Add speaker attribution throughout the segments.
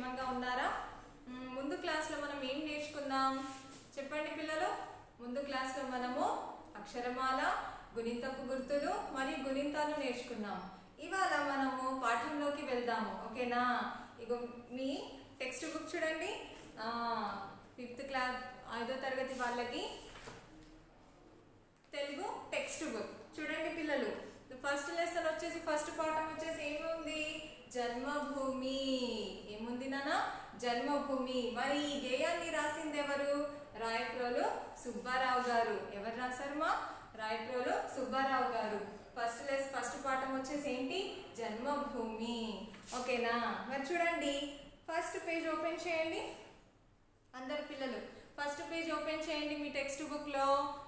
Speaker 1: క్షేమంగా ఉన్నారా మ్మ్, ముందు క్లాస్లో మనం ఏం నేర్చుకున్నాం చెప్పండి పిల్లలు ముందు క్లాస్లో మనము అక్షరమాల గుణింతపు గుర్తులు మరియు గుణింతాలు నేర్చుకున్నాం ఇవాళ మనము పాఠంలోకి వెళ్దాము ఓకేనా ఇగో మీ టెక్స్ట్ బుక్ చూడండి ఫిఫ్త్ క్లాస్ ఐదో తరగతి వాళ్ళకి తెలుగు టెక్స్ట్ బుక్ చూడండి పిల్లలు ఫస్ట్ లెసన్ వచ్చేసి ఫస్ట్ పాఠం వచ్చేసి ఏముంది జన్మభూమి ఏముంది నాన్న జన్మభూమి మరి ఈ గేయాన్ని రాసింది ఎవరు రాయప్రోలు సుబ్బారావు గారు ఎవరు రాశారు మా రాయప్రోలు సుబ్బారావు గారు ఫస్ట్ లెస్ ఫస్ట్ పాఠం వచ్చేసి ఏంటి జన్మభూమి ఓకేనా మరి చూడండి ఫస్ట్ పేజ్ ఓపెన్ చేయండి అందరు పిల్లలు ఫస్ట్ పేజ్ ఓపెన్ చేయండి మీ టెక్స్ట్ బుక్ లో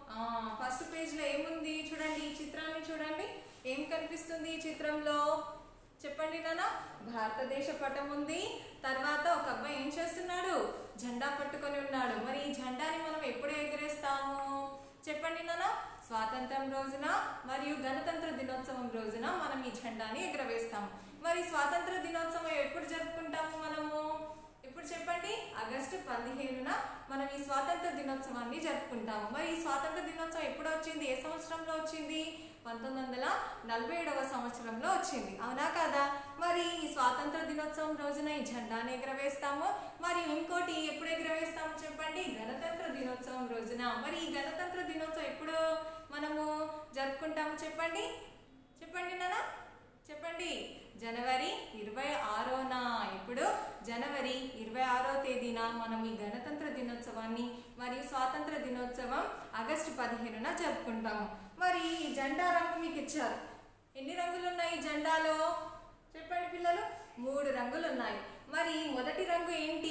Speaker 1: ఫస్ట్ పేజ్ లో ఏముంది చూడండి ఈ చిత్రాన్ని చూడండి ఏం కనిపిస్తుంది ఈ చిత్రంలో చెప్పండి నాన్న భారతదేశ పటం ఉంది తర్వాత ఒక అబ్బాయి ఏం చేస్తున్నాడు జెండా పట్టుకొని ఉన్నాడు మరి ఈ జెండాని మనం ఎప్పుడు ఎగరేస్తాము చెప్పండి నాన్న స్వాతంత్రం రోజున మరియు గణతంత్ర దినోత్సవం రోజున మనం ఈ జెండాని ఎగరవేస్తాము మరి స్వాతంత్ర దినోత్సవం ఎప్పుడు జరుపుకుంటాము మనము ఇప్పుడు చెప్పండి ఆగస్టు పదిహేనున మనం ఈ స్వాతంత్ర దినోత్సవాన్ని జరుపుకుంటాము మరి ఈ స్వాతంత్ర దినోత్సవం ఎప్పుడు వచ్చింది ఏ సంవత్సరంలో వచ్చింది పంతొమ్మిది వందల నలభై ఏడవ సంవత్సరంలో వచ్చింది అవునా కదా మరి ఈ స్వాతంత్ర దినోత్సవం రోజున ఈ జెండాను ఎగరవేస్తాము మరి ఇంకోటి ఎప్పుడు ఎగరవేస్తాము చెప్పండి గణతంత్ర దినోత్సవం రోజున మరి ఈ గణతంత్ర దినోత్సవం ఎప్పుడు మనము జరుపుకుంటాము చెప్పండి చెప్పండి నాన్న చెప్పండి జనవరి ఇరవై ఆరోన ఇప్పుడు జనవరి ఇరవై ఆరో తేదీన మనం ఈ గణతంత్ర దినోత్సవాన్ని మరియు స్వాతంత్ర దినోత్సవం ఆగస్టు పదిహేనున జరుపుకుంటాము మరి ఈ జెండా రంగు మీకు ఇచ్చారు ఎన్ని రంగులు ఉన్నాయి ఈ జెండాలో చెప్పండి పిల్లలు మూడు రంగులు ఉన్నాయి మరి మొదటి రంగు ఏంటి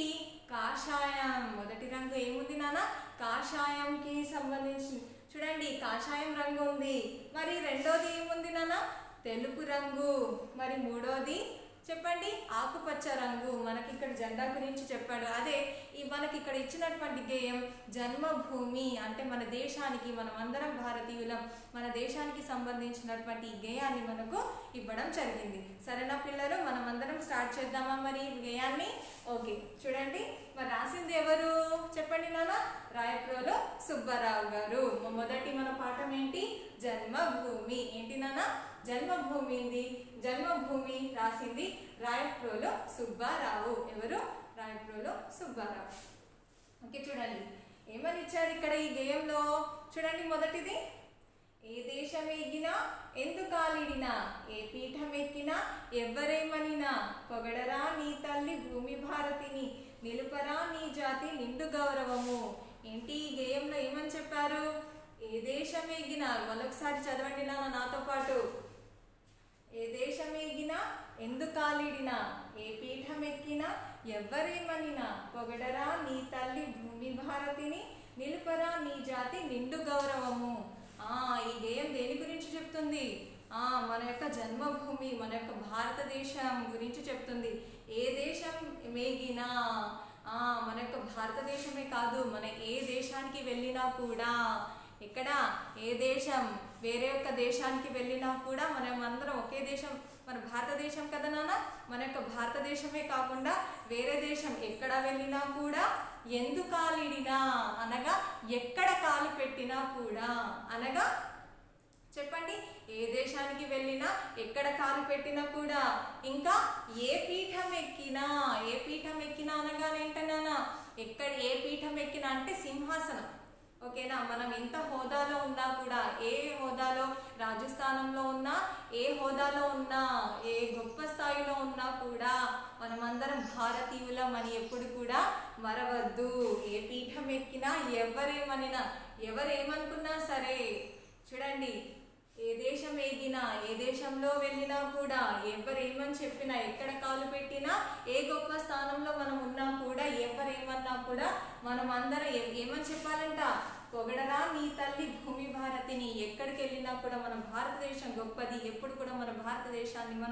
Speaker 1: కాషాయం మొదటి రంగు ఏముంది నాన్న కాషాయంకి సంబంధించి చూడండి కాషాయం రంగు ఉంది మరి రెండోది ఏముంది నాన్న తెలుపు రంగు మరి మూడోది చెప్పండి ఆకుపచ్చ రంగు మనకి ఇక్కడ జెండా గురించి చెప్పాడు అదే ఈ మనకి ఇక్కడ ఇచ్చినటువంటి గేయం జన్మభూమి అంటే మన దేశానికి మనం అందరం భారతీయులం మన దేశానికి సంబంధించినటువంటి ఈ గేయాన్ని మనకు ఇవ్వడం జరిగింది సరేనా పిల్లలు మనం అందరం స్టార్ట్ చేద్దామా మరి ఈ గేయాన్ని ఓకే చూడండి మరి రాసింది ఎవరు చెప్పండి నాన్న రాయప్రోలో సుబ్బారావు గారు మొదటి మన పాఠం ఏంటి జన్మభూమి ఏంటి నాన్న జన్మభూమి ఉంది జన్మభూమి రాసింది రాయప్రోలో సుబ్బారావు ఎవరు రాయప్రోలో సుబ్బారావు ఓకే చూడండి ఏమని ఇచ్చారు ఇక్కడ ఈ గేయంలో చూడండి మొదటిది ఏ దేశం ఎగినా ఎందుకాలిడినా ఏ పీఠం ఎక్కినా ఎవ్వరేమనినా పొగడరా నీ తల్లి భూమి భారతిని నిలుపరా నీ జాతి నిండు గౌరవము ఏంటి ఈ గేయంలో ఏమని చెప్పారు ఏ దేశం ఎగినా మరొకసారి చదవండి నాన్న నాతో పాటు ఏ దేశం ఎగినా ఎందుకాలిడినా ఏ పీఠం ఎక్కినా ఎవ్వరేమనినా పొగడరా నీ తల్లి భూమి భారతిని నిలుపరా నీ జాతి నిండు గౌరవము ఆ ఈ గేయం దేని గురించి చెప్తుంది ఆ మన యొక్క జన్మభూమి మన యొక్క భారతదేశం గురించి చెప్తుంది ఏ దేశం మేగినా ఆ మన యొక్క భారతదేశమే కాదు మన ఏ దేశానికి వెళ్ళినా కూడా ఎక్కడ ఏ దేశం వేరే యొక్క దేశానికి వెళ్ళినా కూడా మనం అందరం ఒకే దేశం మన భారతదేశం కదా నాన్న మన యొక్క భారతదేశమే కాకుండా వేరే దేశం ఎక్కడ వెళ్ళినా కూడా ఎందు కాలిడినా అనగా ఎక్కడ కాలు పెట్టినా కూడా అనగా చెప్పండి ఏ దేశానికి వెళ్ళినా ఎక్కడ కాలు పెట్టినా కూడా ఇంకా ఏ పీఠం ఎక్కినా ఏ పీఠం ఎక్కినా అనగానే ఏంటన్నా ఎక్కడ ఏ పీఠం ఎక్కినా అంటే సింహాసనం ఓకేనా మనం ఎంత హోదాలో ఉన్నా కూడా ఏ హోదాలో రాజస్థానంలో ఉన్నా ఏ హోదాలో ఉన్నా ఏ గొప్ప స్థాయిలో ఉన్నా కూడా మనమందరం భారతీయులం అని ఎప్పుడు కూడా మరవద్దు ఏ పీఠం ఎక్కినా ఎవరేమనినా ఎవరేమనుకున్నా సరే చూడండి ఏ దేశం ఎగినా ఏ దేశంలో వెళ్ళినా కూడా ఎవరేమని చెప్పినా ఎక్కడ కాలు పెట్టినా ఏ గొప్ప స్థానంలో మనం ఉన్నా కూడా ఎవరేమన్నా కూడా మనం అందరం ఏ- ఏమని చెప్పాలంట పొగడరా నీ తల్లి భూమి భారతిని ఎక్కడికి వెళ్ళినా కూడా మన భారతదేశం గొప్పది ఎప్పుడు కూడా మన భారతదేశాన్ని మనం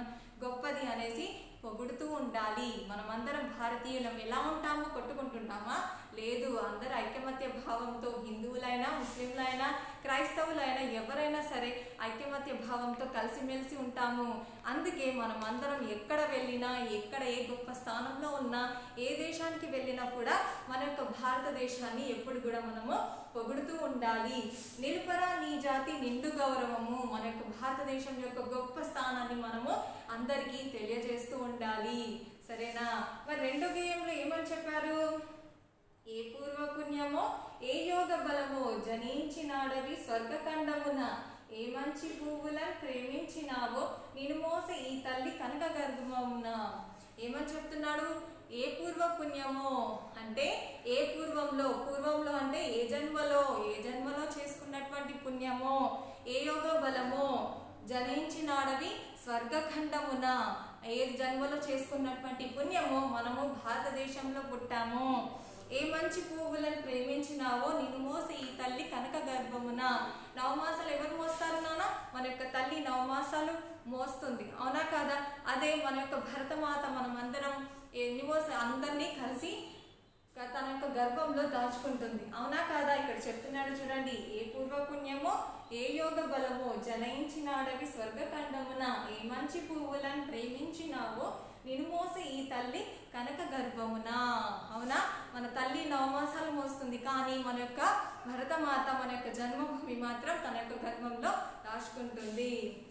Speaker 1: గొప్పది అనేసి పొగుడుతూ ఉండాలి మనమందరం భారతీయులం ఎలా ఉంటామో కొట్టుకుంటుంటామా లేదు అందరూ ఐకమత్య భావంతో హిందువులైనా ముస్లింలైనా క్రైస్తవులైనా ఎవరైనా సరే ఐకమత్య భావంతో కలిసిమెలిసి ఉంటాము అందుకే మనం అందరం ఎక్కడ వెళ్ళినా ఎక్కడ ఏ గొప్ప స్థానంలో ఉన్నా ఏ దేశానికి వెళ్ళినా కూడా మన యొక్క భారతదేశాన్ని ఎప్పుడు కూడా మనము పొగుడుతూ ఉండాలి నిలుపరా నీ జాతి నిండు గౌరవము మన యొక్క భారతదేశం యొక్క గొప్ప స్థానాన్ని మనము అందరికీ తెలియజేస్తూ ఉండాలి సరేనా మరి రెండో గేయంలో ఏమని చెప్పారు ఏ పూర్వ పుణ్యమో ఏ యోగ బలమో జనించినాడవి స్వర్గఖండమున ఏ మంచి పువ్వులను ప్రేమించినావో నేను మోస ఈ తల్లి కనక గర్భమున ఏమని చెప్తున్నాడు ఏ పూర్వ పుణ్యమో అంటే ఏ పూర్వంలో పూర్వంలో అంటే ఏ జన్మలో ఏ జన్మలో చేసుకున్నటువంటి పుణ్యమో ఏ యోగ బలమో జనించినాడవి స్వర్గఖండమున ఏ జన్మలో చేసుకున్నటువంటి పుణ్యమో మనము భారతదేశంలో పుట్టాము ఏ మంచి పువ్వులను ప్రేమించినావో నేను మోసి ఈ తల్లి కనక గర్భమున నవమాసాలు ఎవరు మోస్తారు నాన్న మన యొక్క తల్లి నవమాసాలు మోస్తుంది అవునా కాదా అదే మన యొక్క భరతమాత మనం అందరం ఎన్ని మోస అందరినీ కలిసి క- తన యొక్క గర్భంలో దాచుకుంటుంది అవునా కాదా ఇక్కడ చెప్తున్నాడు చూడండి ఏ పూర్వ పుణ్యమో ఏ యోగ బలమో జనయించినాడవి స్వర్గఖండమున ఏ మంచి పువ్వులను ప్రేమించినావో నిన్ను మోసే ఈ తల్లి కనక గర్భమున అవునా మన తల్లి నవమాసాలు మోస్తుంది కానీ మన యొక్క భరతమాత మన యొక్క జన్మభూమి మాత్రం తన యొక్క గర్భంలో దాచుకుంటుంది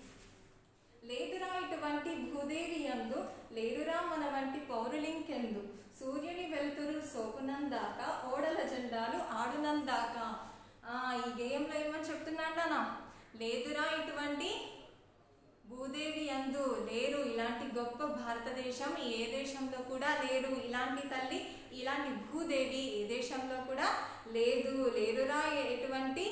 Speaker 1: లేదురా ఇటువంటి భూదేవి యందు లేరురా మన వంటి పౌరులింకెందు సూర్యుని వెలుతురు సోకునందాక ఓడల జెండాలు ఆడునందాక ఆ ఈ గేయంలో ఏమని చెప్తున్నాడా లేదురా ఇటువంటి భూదేవి అందు లేరు ఇలాంటి గొప్ప భారతదేశం ఏ దేశంలో కూడా లేరు ఇలాంటి తల్లి ఇలాంటి భూదేవి ఏ దేశంలో కూడా లేదు లేరురా ఎటువంటి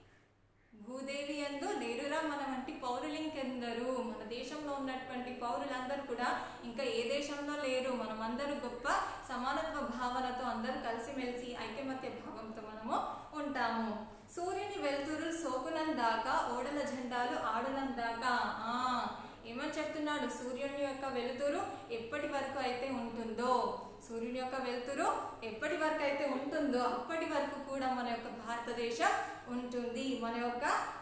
Speaker 1: భూదేవి ఎందు లేరురా మన వంటి పౌరులు ఇంకెందరు మన దేశంలో ఉన్నటువంటి పౌరులందరూ కూడా ఇంకా ఏ దేశంలో లేరు మనమందరూ గొప్ప సమానత్వ భావనతో అందరూ కలిసిమెలిసి ఐకమత్య భావంతో మనము ఉంటాము సూర్యుని వెలుతురు సోకునందాక ఓడల జెండాలు ఆడునందాక ఆ ఏమని చెప్తున్నాడు సూర్యుని యొక్క వెలుతురు ఎప్పటి వరకు అయితే ఉంటుందో సూర్యుని యొక్క వెలుతురు ఎప్పటి వరకు అయితే ఉంటుందో అప్పటి వరకు కూడా మన యొక్క భారతదేశం ఉంటుంది మన యొక్క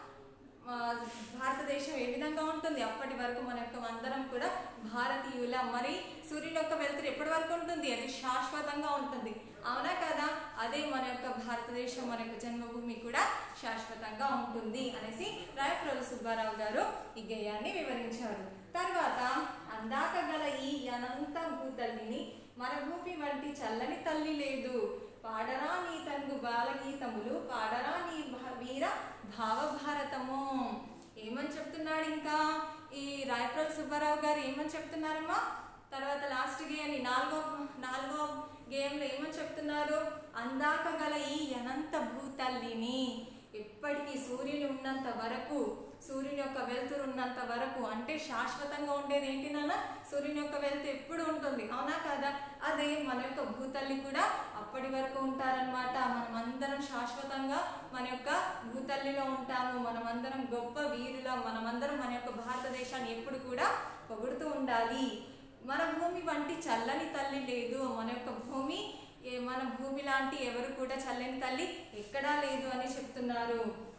Speaker 1: ఆ, భారతదేశం ఏ విధంగా ఉంటుంది అప్పటి వరకు మన యొక్క అందరం కూడా భారతీయుల మరి సూర్యుని యొక్క వెలుతురు ఎప్పటి వరకు ఉంటుంది అది శాశ్వతంగా ఉంటుంది అవునా కదా అదే మన యొక్క భారతదేశం మన యొక్క జన్మభూమి కూడా శాశ్వతంగా ఉంటుంది అనేసి రాయప్రభు సుబ్బారావు గారు ఈ గేయాన్ని వివరించారు తర్వాత అందాక గల ఈ అనంత భూతల్లిని మరభూమి వంటి చల్లని తల్లి లేదు పాడరా నీ తనుగు బాలగీతములు పాడరా నీ భ- వీర భావభారతము ఏమని చెప్తున్నాడు ఇంకా ఈ రాయప్రభు సుబ్బారావు గారు ఏమని చెప్తున్నారమ్మా తర్వాత లాస్ట్ గేయాన్ని నాలుగో నాలుగో గేయంలో ఏమని చెప్తున్నారు అందాక గల ఈ అనంత భూతల్లిని ఎప్పటికీ సూర్యుని ఉన్నంత వరకు సూర్యుని యొక్క వెలుతురు ఉన్నంత వరకు అంటే శాశ్వతంగా ఉండేది ఏంటి నాన్న సూర్యుని యొక్క వెలుతు ఎప్పుడు ఉంటుంది అవునా కదా అదే మన యొక్క భూతల్లి కూడా అప్పటి వరకు ఉంటారనమాట మనం అందరం శాశ్వతంగా మన యొక్క భూతల్లిలో ఉంటాము మనమందరం గొప్ప వీరులం మనమందరం మన యొక్క భారతదేశాన్ని ఎప్పుడు కూడా పొగుడుతూ ఉండాలి మన భూమి వంటి చల్లని తల్లి లేదు మన యొక్క భూమి ఏ- మన భూమి లాంటి ఎవరు కూడా చల్లని తల్లి ఎక్కడా లేదు అని చెప్తున్నారు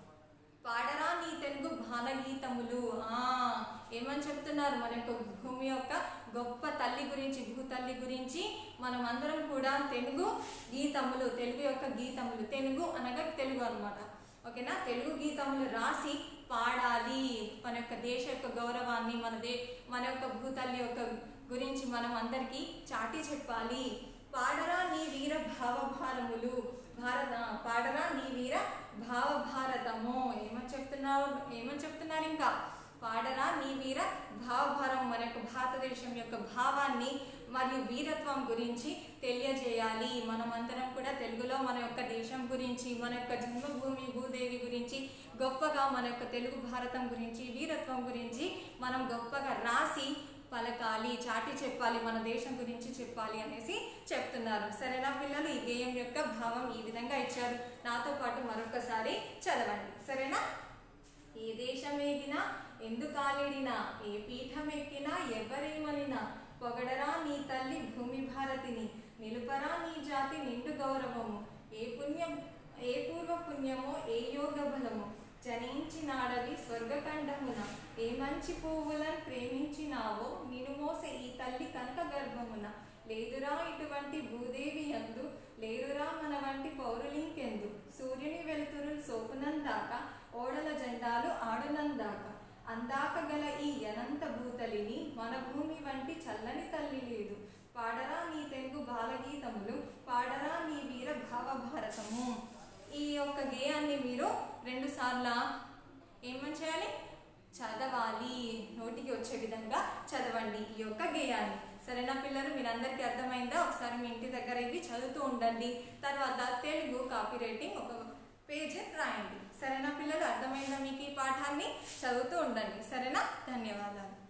Speaker 1: పాడరా నీ తెలుగు బాలగీతములు ఆ ఏమని చెప్తున్నారు మన యొక్క భూమి యొక్క గొప్ప తల్లి గురించి భూతల్లి గురించి మనం అందరం కూడా తెలుగు గీతములు తెలుగు యొక్క గీతములు తెలుగు అనగా తెలుగు అన్నమాట ఓకేనా తెలుగు గీతములు రాసి పాడాలి మన యొక్క దేశ యొక్క గౌరవాన్ని మన దే మన యొక్క భూతల్లి యొక్క గురించి మనం అందరికీ చాటి చెప్పాలి పాడరా నీ వీర భావభారములు భారత పాడరా నీ వీర భావభారతము ఏమని చెప్తున్నారు ఏమని చెప్తున్నారు ఇంకా పాడరా నీ వీర భావభారం మన యొక్క భారతదేశం యొక్క భావాన్ని మరియు వీరత్వం గురించి తెలియజేయాలి మనమందరం కూడా తెలుగులో మన యొక్క దేశం గురించి మన యొక్క జన్మభూమి భూదేవి గురించి గొప్పగా మన యొక్క తెలుగు భారతం గురించి వీరత్వం గురించి మనం గొప్పగా రాసి పలకాలి చాటి చెప్పాలి మన దేశం గురించి చెప్పాలి అనేసి చెప్తున్నారు సరేనా పిల్లలు ఈ గేయం యొక్క భావం ఈ విధంగా ఇచ్చారు నాతో పాటు మరొకసారి చదవండి సరేనా ఏ దేశం ఎగినా ఎందు కాలిడినా ఏ పీఠం ఎక్కినా ఎవరేమ పొగడరా నీ తల్లి భూమి భారతిని నిలుపరా నీ జాతి నిండు గౌరవము ఏ పుణ్యం ఏ పూర్వ పుణ్యమో ఏ యోగ బలము జనించినాడవి స్వర్గకంఠమున ఏ మంచి పువ్వులను ప్రేమించినావో నిను మోసే ఈ తల్లి కనక గర్భమున లేదురా ఇటువంటి భూదేవి యందు లేరురా మన వంటి పౌరులింకెందు సూర్యుని వెలుతురులు సోపునందాక ఓడల జెండాలు ఆడునందాక అందాక గల ఈ అనంత భూతలిని మన భూమి వంటి చల్లని తల్లి లేదు పాడరా నీ తెలుగు బాలగీతములు పాడరా నీ వీర భావ భారతము ఈ యొక్క గేయాన్ని మీరు రెండు సార్ల ఏమని చేయాలి చదవాలి నోటికి వచ్చే విధంగా చదవండి ఈ యొక్క గేయాన్ని సరేనా పిల్లలు మీరందరికీ అర్థమైందా ఒకసారి మీ ఇంటి దగ్గర ఇవి చదువుతూ ఉండండి తర్వాత తెలుగు కాపీ రైటింగ్ ఒక పేజ్ రాయండి సరేనా పిల్లలు అర్థమైందా మీకు ఈ పాఠాన్ని చదువుతూ ఉండండి సరేనా ధన్యవాదాలు